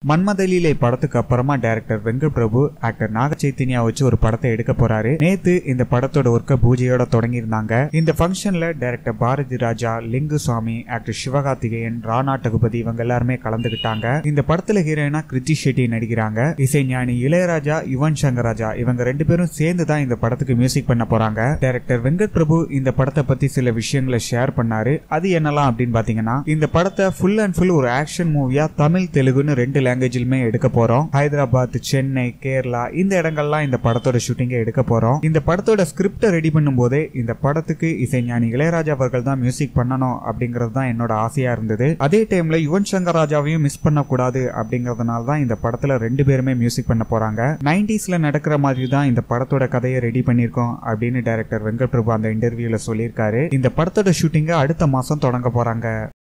மன்மதலிலே படத்துக்கு அப்புறமா director Venkat Prabhu actor Naga Chaitanya வச்சு ஒரு படத்தை எடுக்க போறாரு நேத்து இந்த படத்தோட ஒர்க்க பூஜையோட தொடங்கி இருந்தாங்க இந்த ஃபங்க்ஷன்ல டைரக்டர் பாரதி ராஜா லிங்குசாமி ஆக்டர் சிவகார்த்திகேயன் ராணா டகுபதி இவங்க எல்லாருமே கலந்துகிட்டாங்க இந்த படத்துல ஹீரோயினா கிருத்தி ஷெட்டி நடிக்கிறாங்க இசைஞானி இளையராஜா யுவன் சங்கர் ராஜா இவங்க ரெண்டு பேரும் சேர்ந்து தான் இந்த படத்துக்கு மியூசிக் பண்ண போறாங்க டைரக்டர் வெங்கட் பிரபு இந்த படத்தை பத்தி சில விஷயங்களை ஷேர் பண்ணாரு அது என்னலாம் அப்படின்னு பாத்தீங்கன்னா இந்த படத்தை ஃபுல் அண்ட் ஃபுல் ஒரு ஆக்ஷன் மூவியா தமிழ் தெலுங்குன்னு ரெண்டு லாங்குவேஜிலுமே எடுக்க போறோம் ஹைதராபாத் சென்னை கேரளா இந்த இடங்கள்லாம் இந்த படத்தோட ஷூட்டிங்கை எடுக்க போறோம் இந்த படத்தோட ஸ்கிரிப்டை ரெடி பண்ணும் போதே இந்த படத்துக்கு இசைஞானி இளையராஜா அவர்கள் தான் மியூசிக் பண்ணணும் அப்படிங்கிறது தான் என்னோட ஆசையா இருந்தது அதே டைம்ல யுவன் சங்கர் ராஜாவையும் மிஸ் பண்ணக்கூடாது அப்படிங்கறதுனால தான் இந்த படத்துல ரெண்டு பேருமே மியூசிக் பண்ண போறாங்க நைன்டிஸ்ல நடக்கிற மாதிரி தான் இந்த படத்தோட கதையை ரெடி பண்ணிருக்கோம் அப்படின்னு டைரக்டர் வெங்கட் பிரபு அந்த இன்டர்வியூல சொல்லியிருக்காரு இந்த படத்தோட ஷூட்டிங்கை அடுத்த மாசம் தொடங்க போறாங்க